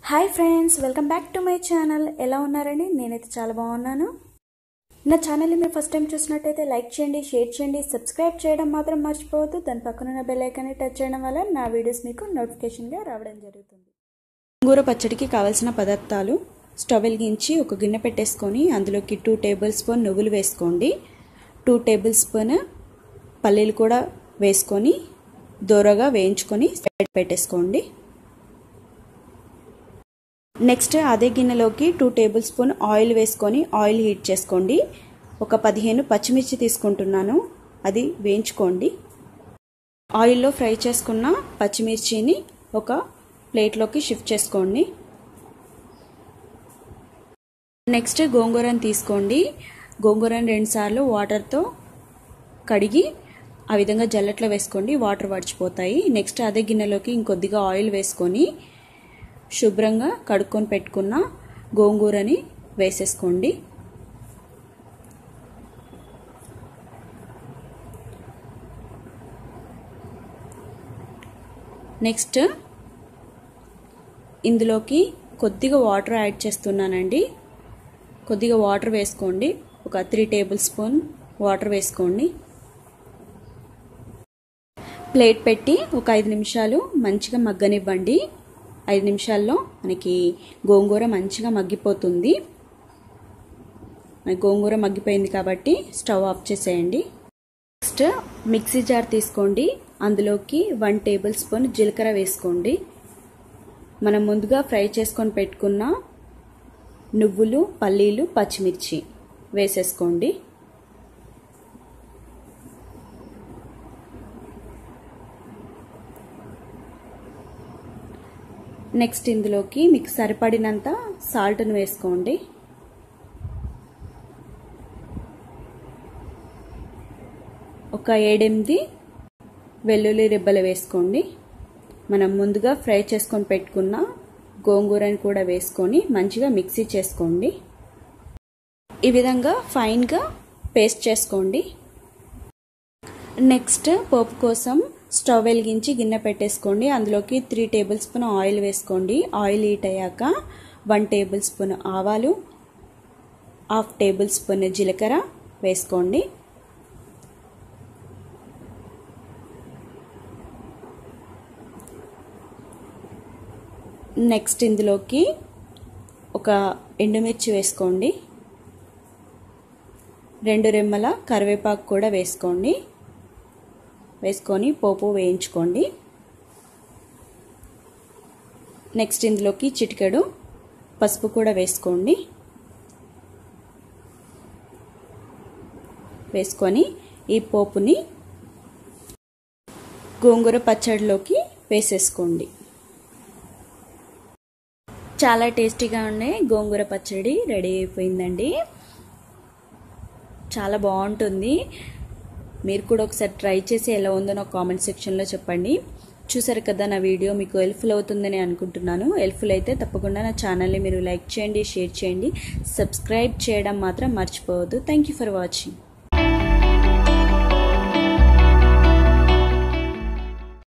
hi friends welcome back to my channel ఎలా ఉన్నారండి నేనైతే చాలా బాగున్నాను నా ఛానల్ని మీరు ఫస్ట్ టైం చూసినట్టయితే లైక్ చేయండి షేర్ చేయండి సబ్స్క్రైబ్ చేయడం మాత్రం మర్చిపోవద్దు దాని పక్కన ఉన్న బెల్ ఐకాన్ని టచ్ చేయడం వల్ల నా వీడియోస్ మీకు నోటిఫికేషన్గా రావడం జరుగుతుంది గోంగూర పచ్చడికి కావలసిన పదార్థాలు స్టవ్ వెలిగించి ఒక గిన్నె పెట్టేసుకొని అందులోకి టూ టేబుల్ స్పూన్ నువ్వులు వేసుకోండి టూ టేబుల్ స్పూన్ పల్లీలు కూడా వేసుకొని దూరగా వేయించుకొని సైడ్ పెట్టేసుకోండి నెక్స్ట్ అదే గిన్నెలోకి టూ టేబుల్ స్పూన్ ఆయిల్ వేసుకొని ఆయిల్ హీట్ చేసుకోండి ఒక పదిహేను పచ్చిమిర్చి తీసుకుంటున్నాను అది వేయించుకోండి ఆయిల్లో ఫ్రై చేసుకున్న పచ్చిమిర్చిని ఒక ప్లేట్లోకి షిఫ్ట్ చేసుకోండి నెక్స్ట్ గోంగూరని తీసుకోండి గోంగూరని రెండుసార్లు వాటర్తో కడిగి ఆ విధంగా జల్లెట్లో వేసుకోండి వాటర్ వడిచిపోతాయి నెక్స్ట్ అదే గిన్నెలోకి ఇంకొద్దిగా ఆయిల్ వేసుకొని శుభ్రంగా కడుక్కొని పెట్టుకున్న గోంగూరని వేసేసుకోండి నెక్స్ట్ ఇందులోకి కొద్దిగా వాటర్ యాడ్ చేస్తున్నానండి కొద్దిగా వాటర్ వేసుకోండి ఒక త్రీ టేబుల్ స్పూన్ వాటర్ వేసుకోండి ప్లేట్ పెట్టి ఒక ఐదు నిమిషాలు మంచిగా మగ్గనివ్వండి ఐదు నిమిషాల్లో మనకి గోంగూర మంచిగా మగ్గిపోతుంది గోంగూర మగ్గిపోయింది కాబట్టి స్టవ్ ఆఫ్ చేసేయండి నెక్స్ట్ మిక్సీ జార్ తీసుకోండి అందులోకి వన్ టేబుల్ స్పూన్ జీలకర్ర వేసుకోండి మనం ముందుగా ఫ్రై చేసుకొని పెట్టుకున్న నువ్వులు పల్లీలు పచ్చిమిర్చి వేసేసుకోండి నెక్స్ట్ ఇందులోకి మీకు సరిపడినంత సాల్ట్ను వేసుకోండి ఒక ఏడెనిమిది వెల్లుల్లి రిబ్బలు వేసుకోండి మనం ముందుగా ఫ్రై చేసుకొని పెట్టుకున్న గోంగూరని కూడా వేసుకొని మంచిగా మిక్సీ చేసుకోండి ఈ విధంగా ఫైన్గా పేస్ట్ చేసుకోండి నెక్స్ట్ పోపు కోసం స్టవ్ వెలిగించి గిన్నె పెట్టేసుకోండి అందులోకి త్రీ టేబుల్ స్పూన్ ఆయిల్ వేసుకోండి ఆయిల్ హీట్ అయ్యాక వన్ టేబుల్ స్పూన్ ఆవాలు హాఫ్ టేబుల్ స్పూన్ జీలకర్ర వేసుకోండి నెక్స్ట్ ఇందులోకి ఒక ఎండుమిర్చి వేసుకోండి రెండు రెమ్మల కరివేపాకు కూడా వేసుకోండి వేసుకొని పోపు వేయించుకోండి నెక్స్ట్ ఇందులోకి చిటికెడు పసుపు కూడా వేసుకోండి వేసుకొని ఈ పోపుని గోంగూర పచ్చడిలోకి వేసేసుకోండి చాలా టేస్టీగా ఉండే గోంగూర పచ్చడి రెడీ అయిపోయిందండి చాలా బాగుంటుంది మీరు కూడా ఒకసారి ట్రై చేసి ఎలా ఉందో నాకు కామెంట్ సెక్షన్లో చెప్పండి చూసారు కదా నా వీడియో మీకు హెల్ప్ఫుల్ అవుతుందని అనుకుంటున్నాను హెల్ప్ఫుల్ అయితే తప్పకుండా నా ఛానల్ని మీరు లైక్ చేయండి షేర్ చేయండి సబ్స్క్రైబ్ చేయడం మాత్రం మర్చిపోవద్దు థ్యాంక్ ఫర్ వాచింగ్